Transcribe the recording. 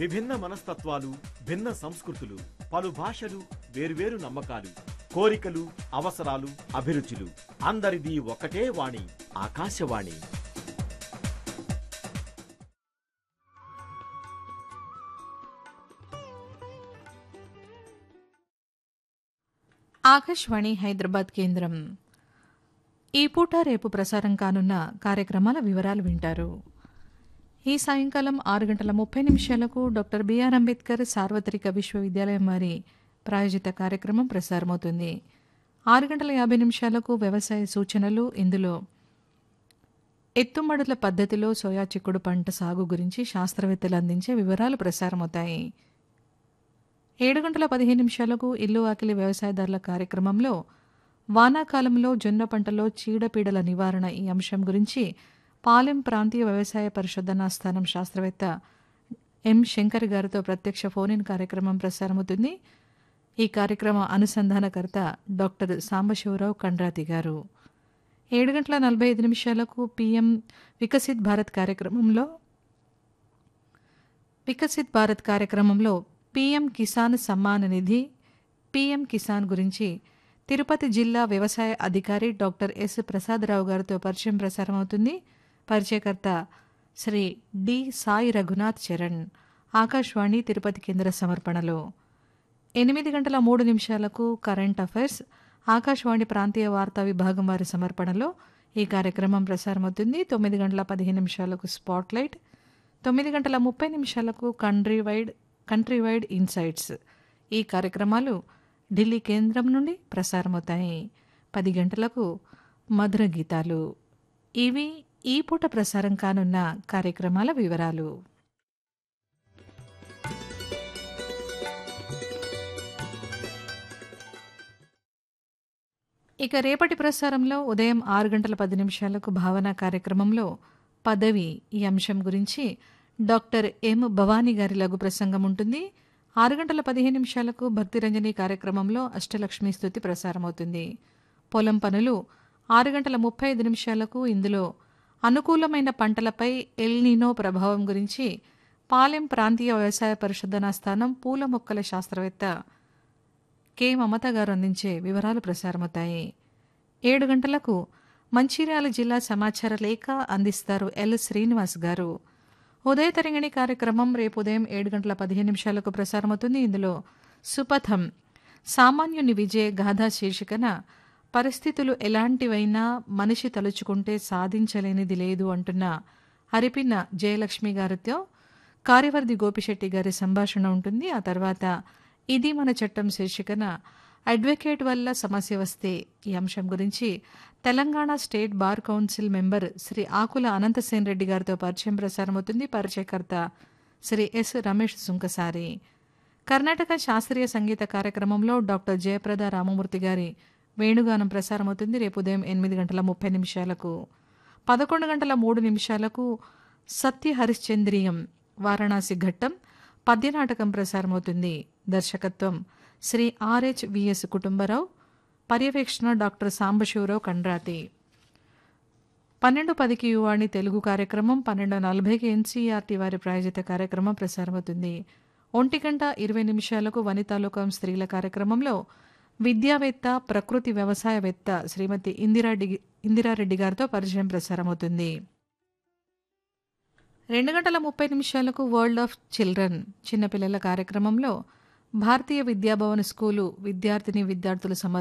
విభిన్న మనస్తత్వాలు భిన్న సంస్కృతులు పలు భాషలు వేర్వేరు నమ్మకాలు కోరికలు అవసరాలు అభిరుచులు అందరిది ఒకటే వాణి ఆకాశవాణి ఆకాశవాణి హైదరాబాద్ కేంద్రం ఈ పూట రేపు ప్రసారం కానున్న కార్యక్రమాల వివరాలు వింటారు ఈ సాయంకాలం ఆరు గంటల ముప్పై నిమిషాలకు డాక్టర్ బిఆర్ అంబేద్కర్ సార్వత్రిక విశ్వవిద్యాలయం వారి ప్రాయోజిత కార్యక్రమం ప్రసారమవుతుంది ఆరు గంటల యాభై నిమిషాలకు వ్యవసాయ సూచనలు ఇందులో ఎత్తుమడుల పద్ధతిలో సోయా చిక్కుడు పంట సాగు గురించి శాస్త్రవేత్తలు అందించే వివరాలు ప్రసారమవుతాయి ఏడు గంటల పదిహేను నిమిషాలకు ఇల్లు ఆకిలి వ్యవసాయదారుల కార్యక్రమంలో వానాకాలంలో జొన్న పంటలో చీడపీడల నివారణ ఈ అంశం గురించి పాలెం ప్రాంతీయ వ్యవసాయ పరిశోధనా స్థానం శాస్త్రవేత్త ఎం శంకర్ గారితో ప్రత్యక్ష ఫోన్ ఇన్ కార్యక్రమం ప్రసారమవుతుంది ఈ కార్యక్రమ అనుసంధానకర్త డాక్టర్ సాంబశివరావు కండ్రాతి గారు ఏడు గంటల నలభై ఐదు నిమిషాలకు పీఎం వికసిత్ భారత్ కార్యక్రమంలో వికసిత్ భారత్ కార్యక్రమంలో పీఎం కిసాన్ సమ్మాన్ నిధి పీఎం కిసాన్ గురించి తిరుపతి జిల్లా వ్యవసాయ అధికారి డాక్టర్ ఎస్ ప్రసాదరావు గారితో పరిచయం ప్రసారమవుతుంది పరిచయకర్త శ్రీ డి సాయి రఘునాథ్ చరణ్ ఆకాశవాణి తిరుపతి కేంద్ర సమర్పణలో ఎనిమిది గంటల మూడు నిమిషాలకు కరెంట్ అఫైర్స్ ఆకాశవాణి ప్రాంతీయ వార్తా విభాగం వారి సమర్పణలో ఈ కార్యక్రమం ప్రసారమవుతుంది తొమ్మిది గంటల పదిహేను నిమిషాలకు స్పాట్లైట్ తొమ్మిది గంటల ముప్పై నిమిషాలకు country wide country wide insights ఈ కార్యక్రమాలు ఢిల్లీ కేంద్రం నుండి ప్రసారమవుతాయి పది గంటలకు మధుర గీతాలు ఇవి ఈ పూట ప్రసారం కానున్న కార్యక్రమాల వివరాలు ఇక రేపటి ప్రసారంలో ఉదయం ఆరు గంటల పది నిమిషాలకు భావన కార్యక్రమంలో పదవి ఈ అంశం గురించి డాక్టర్ ఎం భవానీ గారి లఘు ప్రసంగం ఉంటుంది ఆరు గంటల పదిహేను నిమిషాలకు భక్తిరంజని కార్యక్రమంలో అష్టలక్ష్మి స్థుతి ప్రసారమవుతుంది పొలం పనులు ఆరు గంటల ముప్పై ఐదు నిమిషాలకు ఇందులో అనుకూలమైన పంటలపై ఎల్నినో ప్రభావం గురించి పాలెం ప్రాంతీయ వ్యవసాయ పరిశోధనా స్థానం పూల మొక్కల శాస్త్రవేత్త కె మమత గారు అందించే వివరాలు ప్రసారమవుతాయి ఏడు గంటలకు మంచిర్యాల జిల్లా సమాచార లేఖ అందిస్తారు ఎల్ శ్రీనివాస్ గారు ఉదయ తరంగిణి కార్యక్రమం రేపు ఉదయం ఏడు గంటల పదిహేను నిమిషాలకు ప్రసారమవుతుంది ఇందులో సుపథం సామాన్యుని విజయ గాథా శీర్షికన పరిస్థితులు ఎలాంటివైనా మనిషి తలుచుకుంటే సాధించలేనిది లేదు అంటున్న హరిపిన్న జయలక్ష్మి గారితో కార్యవర్ధి గోపిశెట్టి గారి సంభాషణ ఉంటుంది ఆ తర్వాత ఇది మన చట్టం శీర్షికన అడ్వకేట్ వల్ల సమస్య వస్తే ఈ అంశం గురించి Telangana state bar council member Sri Akula Anantasen Reddy గారితో పరిచయం ప్రసారమవుతుంది పరిచయకర్త శ్రీ ఎస్ రమేష్ సుంకసారి కర్ణాటక శాస్త్రీయ సంగీత కార్యక్రమంలో డాక్టర్ జయప్రద రామమూర్తి గారి వేణుగానం ప్రసారమవుతుంది రేపు ఉదయం ఎనిమిది గంటల ముప్పై నిమిషాలకు పదకొండు గంటల మూడు నిమిషాలకు సత్య హరిశ్చంద్రియం వారణాసి ఘట్టం పద్యనాటకం ప్రసారమవుతుంది దర్శకత్వం శ్రీ ఆర్హెచ్ విఎస్ కుటుంబరావు పర్యవేక్షణ డాక్టర్ సాంబశివరావు కండ్రాతి పన్నెండు పదికి యువాణి తెలుగు కార్యక్రమం పన్నెండు నలభైకి ఎన్సీఆర్టీ వారి ప్రాయోజిత కార్యక్రమం ప్రసారమవుతుంది ఒంటి గంట ఇరవై నిమిషాలకు వనితాలోకం స్త్రీల కార్యక్రమంలో విద్యావేత్త ప్రకృతి వ్యవసాయవేత్త శ్రీమతి ఇందిరాడి ఇందిరారెడ్డి గారితో పరిచయం ప్రసారమవుతుంది రెండు గంటల ముప్పై నిమిషాలకు వరల్డ్ ఆఫ్ చిల్డ్రన్ చిన్నపిల్లల కార్యక్రమంలో భారతీయ విద్యాభవన్ స్కూలు విద్యార్థిని విద్యార్థులు సమర్